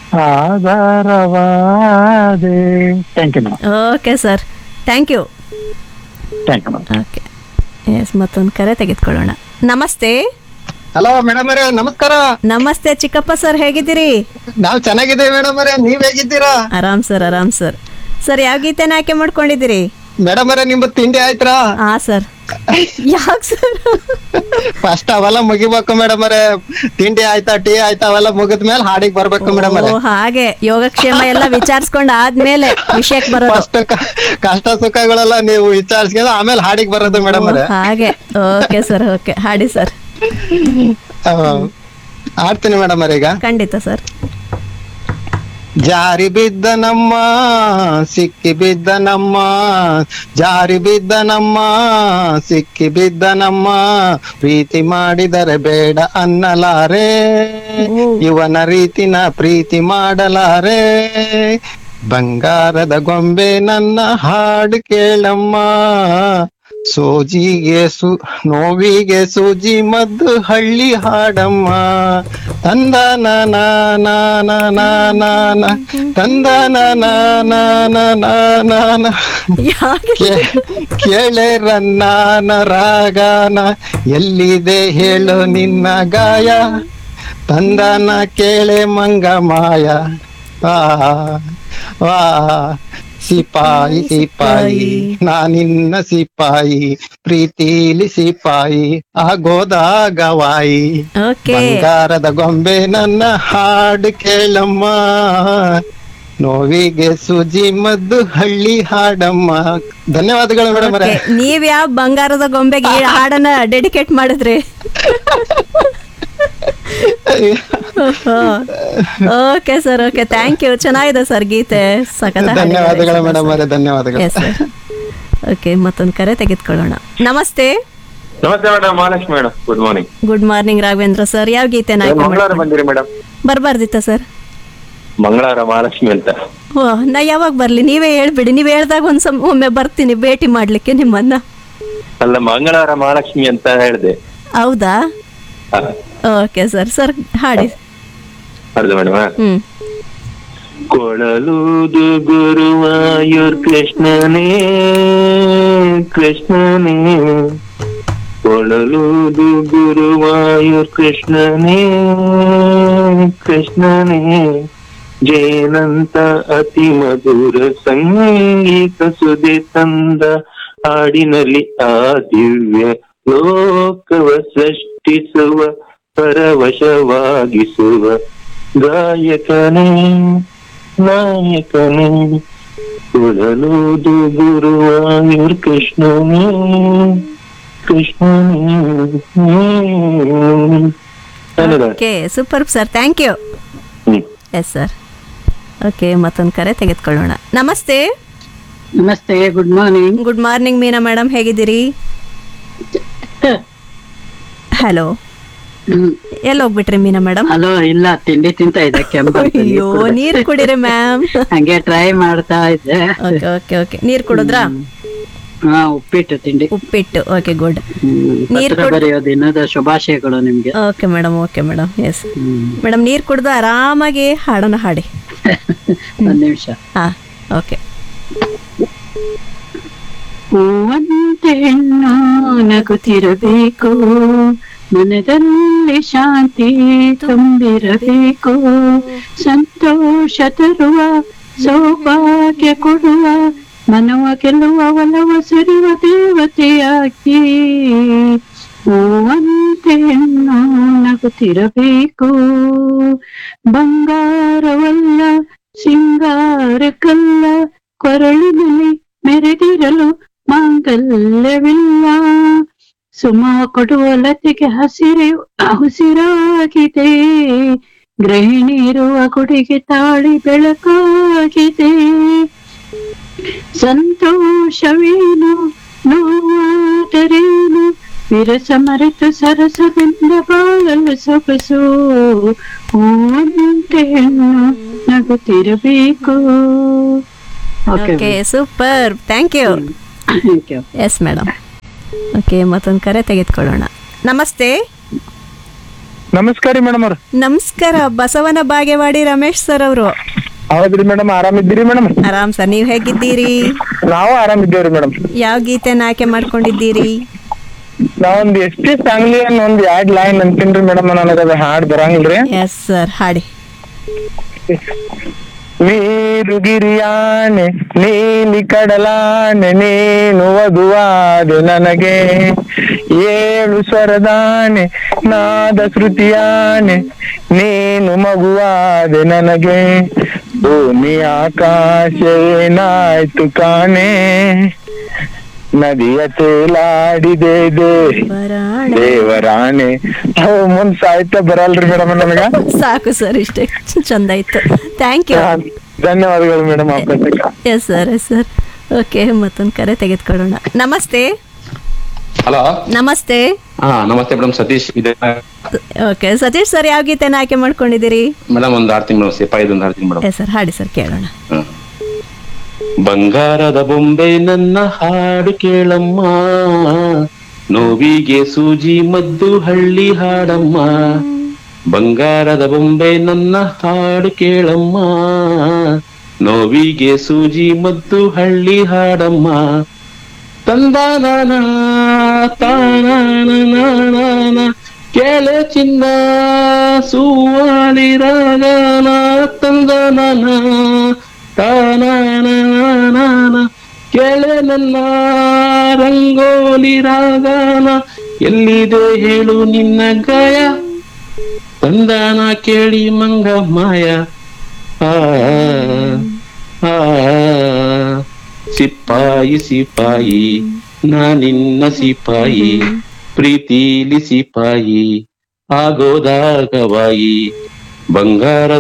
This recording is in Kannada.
ಆಧಾರವಾದೆ thank you madam okay sir thank you thank you madam okay yes ಮತ್ತೊಂದು ಕರೆ ತೆಗೆದುಕೊಳ್ಳೋಣ ನಮಸ್ತೆ ಹಲೋ ಮೇಡಮ್ ಅವರೇ ನಮಸ್ಕಾರ ನಮಸ್ತೆ ಚಿಕ್ಕಪ್ಪ ಸರ್ ಹೇಗಿದ್ದೀರಿ ನಾವ್ ಚೆನ್ನಾಗಿದ್ದೇವೆ ಮೇಡಮ್ ಅವರೇ ನೀವ್ ಹೇಗಿದ್ದೀರಾ ಆರಾಮ್ ಸರ್ ಆರಾಮ್ ಸರ್ ಸರ್ ಯಾವ ಗೀತೆನ ಆಯ್ಕೆ ಮಾಡ್ಕೊಂಡಿದ್ದೀರಿ ಮೇಡಮ್ ಅವರೇ ನಿಮ್ದು ತಿಂಡಿ ಆಯ್ತಾ ಹಾ ಸರ್ ಯಾಕೆ ಸರ್ ಫಸ್ಟ್ ಅವೆಲ್ಲ ಮುಗಿಬೇಕು ಮೇಡಮ್ ಅವರೇ ತಿಂಡಿ ಆಯ್ತಾ ಟೀ ಆಯ್ತಾ ಅವೆಲ್ಲ ಮುಗಿದ್ಮೇಲೆ ಹಾಡಿಗೆ ಬರ್ಬೇಕು ಮೇಡಮ್ ಅವರೇ ಓ ಹಾಗೆ ಯೋಗಕ್ಷೇಮ ಎಲ್ಲ ವಿಚಾರಿಸ್ಕೊಂಡು ಆದ್ಮೇಲೆ ವಿಷಯಕ್ಕೆ ಬರೋದು ಫಸ್ಟ್ ಕಷ್ಟ ಸುಖಗಳೆಲ್ಲ ನೀವು ವಿಚಾರಿಸ್ಕೊಂಡು ಆಮೇಲೆ ಹಾಡಿಗೆ ಬರೋದು ಮೇಡಮ್ ಓ, ಅವರೇ ಹಾಗೆ ಓಕೆ ಸರ್ ಓಕೆ ಹಾಡಿ ಸರ್ ಆ, ಆಡ್ತೀನಿ ಮೇಡಮ್ ಅವರೇ ಈಗ ಖಂಡಿತ ಸರ್ ಜಾರಿ ಬಿದ್ದ ನಮ್ಮ ಸಿಕ್ಕಿ ಬಿದ್ದ ನಮ್ಮ ಜಾರಿ ಬಿದ್ದ ನಮ್ಮ ಸಿಕ್ಕಿ ಬಿದ್ದ ನಮ್ಮ ಪ್ರೀತಿ ಮಾಡಿದರೆ ಬೇಡ ಅನ್ನಲಾರೆ ಇವನ ರೀತಿನ ಪ್ರೀತಿ ಮಾಡಲಾರೆ ಬಂಗಾರದ ಗೊಂಬೆ ನನ್ನ ಹಾಡು ಕೇಳಮ್ಮ ಸೋಜಿಗೆ ಸು ನೋವಿಗೆ ಸೂಜಿ ಮದ್ದು ಹಳ್ಳಿ ಹಾಡಮ್ಮ ತಂದ ನಾನ ನಾನ ತಂದ ನಾನ ಯಾಕೆ ಕೇಳೆ ರನ್ನಾನ ರಾಗಾನ ಎಲ್ಲಿದೆ ಹೇಳು ನಿನ್ನ ಗಾಯ ತಂದನ ಕೇಳೆ ಮಂಗ ಮಾಯ ಆ ವಾ ಸಿಪಾಯಿ ಸಿಪಾಯಿ ನಾನಿನ್ನ ಸಿಪಾಯಿ ಪ್ರೀತಿಲಿ ಸಿಪಾಯಿ ಆಗೋದಾಗವಾಯಿ ಓಕೆ ಬಂಗಾರದ ಗೊಂಬೆ ನನ್ನ ಹಾಡು ಕೇಳಮ್ಮ ನೋವಿಗೆ ಸುಜಿ ಮದ್ದು ಹಳ್ಳಿ ಹಾಡಮ್ಮ ಧನ್ಯವಾದಗಳು ಮೇಡಮ್ ಅವರೇ ನೀವ್ ಯಾವ ಬಂಗಾರದ ಗೊಂಬೆಗೆ ಈ ಹಾಡನ್ನ ಡೆಡಿಕೇಟ್ ಮಾಡಿದ್ರಿ okay sir okay thank you ಚೆನ್ನಾಗಿದೆ ಸರ್ ಗೀತೆ ಸಖತ್ ಧನ್ಯವಾದಗಳು ಮೇಡಮ್ ಅವರೇ ಧನ್ಯವಾದಗಳು ಎಸ್ ಸರ್ ಓಕೆ ಮತ್ತೊಂದು ಕರೆ ತೆಗೆದುಕೊಳ್ಳೋಣ ನಮಸ್ತೆ ನಮಸ್ತೆ madam Mahalakshmi madam good morning good morning Raghavendra sir ಯಾವ ಗೀತೆನ ಆಯ್ಕೆ ಮಂಗಳವಾರ ಮಾಡ್ಕೊಂಡು ಬಂದಿರಿ ಮೇಡಮ್ ಬರ್ಬಾರ್ದಿತ್ತ ಸರ್ ಮಂಗಳವಾರ ಮಹಾಲಕ್ಷ್ಮಿ ಅಂತ ಓ ನಾ ಯಾವಾಗ ಬರ್ಲಿ ನೀವೇ ಹೇಳ್ಬಿಡಿ ನೀವ್ ಹೇಳ್ದಾಗ ಒಂದ್ ಸಮ ಒಮ್ಮೆ ಬರ್ತೀನಿ ಭೇಟಿ ಮಾಡ್ಲಿಕ್ಕೆ ನಿಮ್ಮನ್ನ ಅಲ್ಲ ಮಂಗಳವಾರ ಮಹಾಲಕ್ಷ್ಮಿ ಅಂತ ಹೇಳಿದೆ ಹೌದಾ ಓಕೆ ಸರ್ ಸರ್ ಹಾಡಿ ಅರ್ಧ ಮೇಡಮ್ ಹ್ಮ್ ಕೊಳಲೂದು ಗುರುವಾಯೂರ್ ಕೃಷ್ಣನೇ ಕೃಷ್ಣನೇ ಕೊಳಲೂದು ಗುರುವಾಯೂರ್ ಕೃಷ್ಣನೇ ಕೃಷ್ಣನೇ ಜೇನಂತ ಅತಿ ಮಧುರ ಸಂಗೀತ ಸುದೆ ತಂದ ಹಾಡಿನಲ್ಲಿ ಆ ದಿವ್ಯ ಲೋಕವ ಸೃಷ್ಟಿಸುವ ಪರವಶವಾಗಿಸುವ ಗಾಯಕನೇ ನಾಯಕನೇ ಕೊಡಲುದು ಗುರುವಾಯೂರ್ ಕೃಷ್ಣನೇ ಕೃಷ್ಣನೇ okay super sir thank you hmm yes sir okay ಮತ್ತೊಂದು ಕರೆ ತೆಗೆದುಕೊಳ್ಳೋಣ ನಮಸ್ತೆ ನಮಸ್ತೆ good morning good morning Meena madam ಹೇಗಿದ್ದೀರಿ ಹಲೋ ಎಲ್ಲಿ ಹೋಗ್ಬಿಟ್ರಿ ಮೀನಾ ಮೇಡಮ್ ಹಲೋ ಇಲ್ಲ ತಿಂಡಿ ತಿಂತ ಇದ್ದೆ ಕೆಂಪು ಅಯ್ಯೋ ನೀರು ಕುಡಿರಿ ಮ್ಯಾಮ್ ಹಂಗೆ ಟ್ರೈ ಮಾಡ್ತಾ ಇದ್ದೆ ಓಕೆ ಓಕೆ ಓಕೆ ನೀರು ಕುಡಿದ್ರಾ ಹಾ ಉಪ್ಪಿಟ್ಟು ತಿಂಡಿ ಉಪ್ಪಿಟ್ಟು ಓಕೆ ಗುಡ್ ಹ್ಮ್. ನೀರ್ ಪತ್ರ ಕೊಡ್- ಬರೆಯೋ ದಿನದ ಶುಭಾಶಯಗಳು ನಿಮ್ಗೆ okay madam okay madam yes madam ನೀರು ಕುಡ್ದು ಆರಾಮಾಗಿ ಹಾಡೋಣ ಹಾಡಿ ಒಂದ್ ನಿಮಿಷ ಹಾ ಓಕೆ ಹೂವಂತೆ ಹೆಣ್ಣು ನಗುತ್ತಿರಬೇಕು ಮನದಲ್ಲಿ ಶಾಂತಿ ತುಂಬಿರಬೇಕು ಸಂತೋಷ ತರುವ ಸೌಭಾಗ್ಯ ಕೊಡುವ ಮನವ ಗೆಲ್ಲುವ ಒಲವ ಸುರಿವ ದೇವತೆಯಾಗಿ ಹೂವಂತೆ ಹೆಣ್ಣು ನಗುತ್ತಿರಬೇಕು ಬಂಗಾರವಲ್ಲ ಸಿಂಗಾರಕ್ಕಲ್ಲ ಕೊರಳಿನಲ್ಲಿ ಮೆರೆದಿರಲು ಮಾಂಗಲ್ಯವಿಲ್ಲ ಸುಮ ಕೊಡುವ ಲತೆಗೆ ಹಸಿರು ಉಸಿರಾಗಿದೆ ಗೃಹಿಣಿ ಇರುವ ಗುಡಿಗೆ ತಾಳಿ ಬೆಳಕಾಗಿದೆ ಸಂತೋಷವೇನು ನೋವಾದರೇನು ವಿರಸ ಮರೆತು ಸರಸದಿಂದ ಬಾಳಲು ಸೊಗಸು ಹೂವಂತೆ ಹೆಣ್ಣು ನಗುತ್ತಿರಬೇಕು okay okay super thank you thank you yes madam okay ಮತ್ತೊಂದು ಕರೆ ತೆಗೆದುಕೊಳ್ಳೋಣ ನಮಸ್ತೆ ನಮಸ್ಕಾರ ರೀ ಮೇಡಮ್ ಅವ್ರ ನಮಸ್ಕಾರ ಬಸವನ ಬಾಗೇವಾಡಿ ರಮೇಶ್ ಸರ್ ಅವರು ಹೌದ್ರಿ ಮೇಡಮ್ ಆರಾಮಿದ್ದೀರಿ ಮೇಡಮ್ ಆರಾಮ್ ಸರ್ ನೀವು ಹೇಗಿದ್ದೀರಿ ನಾವು ಆರಾಮಿದ್ದೇವ್ರಿ ಮೇಡಮ್ ಯಾವ ಗೀತೆನ ಆಯ್ಕೆ ಮಾಡ್ಕೊಂಡಿದ್ದೀರಿ ನಾವೊಂದ್ ಎಸ್ ಟಿ ಫ್ಯಾಮಿಲಿ ಅನ್ನೋ ಒಂದ್ ಎರಡ್ ಲೈನ್ ಅಂತೀನ್ರಿ ಮೇಡಮ್ ನನಗದ ಹಾಡ್ ಬರಂಗಿಲ್ರಿ ಎಸ್ ಸರ್ ಹಾಡಿ ನೀರುಗಿರಿಯಾನೆ ನೀಲಿ ಕಡಲಾನೆ ನೀನು ವಧುವಾದೆ ನನಗೆ ಏಳು ಸ್ವರದಾನೆ ನಾದ ಶ್ರುತಿಯಾನೆ ನೀನು ಮಗುವಾದೆ ನನಗೆ ಭೂಮಿ ಆಕಾಶ ಏನಾಯ್ತು ಕಾಣೆ ನದಿಯ ತೇಲಾಡಿದೆ ದೇ ಬರಾಣ ದೇವರಾಣೆ ಅವು ಮುಂದ್ ಸಾಹಿತ್ಯ ಬರಲ್ರಿ ಮೇಡಮ್ ನನಗ ಸಾಕು ಸರ್ ಇಷ್ಟೇ ಚಂದ ಇತ್ತು ಥ್ಯಾಂಕ್ ಯು ಧನ್ಯವಾದಗಳು ಮೇಡಮ್ ಅವಕಾಶಕ್ಕೆ yes sir yes sir okay ಮತ್ತೊಂದು ಕರೆ ತೆಗೆದುಕೊಳ್ಳೋಣ ನಮಸ್ತೆ ಹಲೋ ನಮಸ್ತೆ ಹಾ ನಮಸ್ತೆ ಮೇಡಮ್ ಸತೀಶ್ ಇದೆ ಓಕೆ ಸತೀಶ್ ಸರ್ ಯಾವ ಗೀತೆನ ಆಯ್ಕೆ ಮಾಡ್ಕೊಂಡಿದ್ದೀರಿ ಮೇಡಮ್ ಒಂದು ಆಡ್ತೀನಿ ಮೇಡಮ್ ಸಿಪಾಯಿದು ಒಂದು ಆಡ್ತೀನಿ ಮೇಡಮ್ ಎಸ್ ಸರ್ ಹಾಡಿ ಸರ್ ಕೇಳೋಣ ಬಂಗಾರದ ಬೊಂಬೆ ನನ್ನ ಹಾಡು ಕೇಳಮ್ಮ ನೋವಿಗೆ ಸೂಜಿ ಮದ್ದು ಹಳ್ಳಿ ಹಾಡಮ್ಮ ಬಂಗಾರದ ಬೊಂಬೆ ನನ್ನ ಹಾಡು ಕೇಳಮ್ಮ ನೋವಿಗೆ ಸೂಜಿ ಮದ್ದು ಹಳ್ಳಿ ಹಾಡಮ್ಮ ತಂದಾನ ತಾನ ಕೇಳೆ ಚಿನ್ನ ಸುವಾಲಿ ರಾಗನ ತಂದಾನ ತಾನ ಕೇಳೆ ನನ್ನ ರಂಗೋಲಿ ರಾಗನ ಎಲ್ಲಿದೆ ಹೇಳು ನಿನ್ನ ಗಾಯ ತಂದಾನ ಕೇಳಿ ಮಂಗ ಮಾಯ ಆ ಆ ಸಿಪಾಯಿ ಸಿಪಾಯಿ ನಾನಿನ್ನ ಸಿಪಾಯಿ ಪ್ರೀತಿಲಿ ಸಿಪಾಯಿ ಆಗೋದಾಗವಾಯಿ ಬಂಗಾರ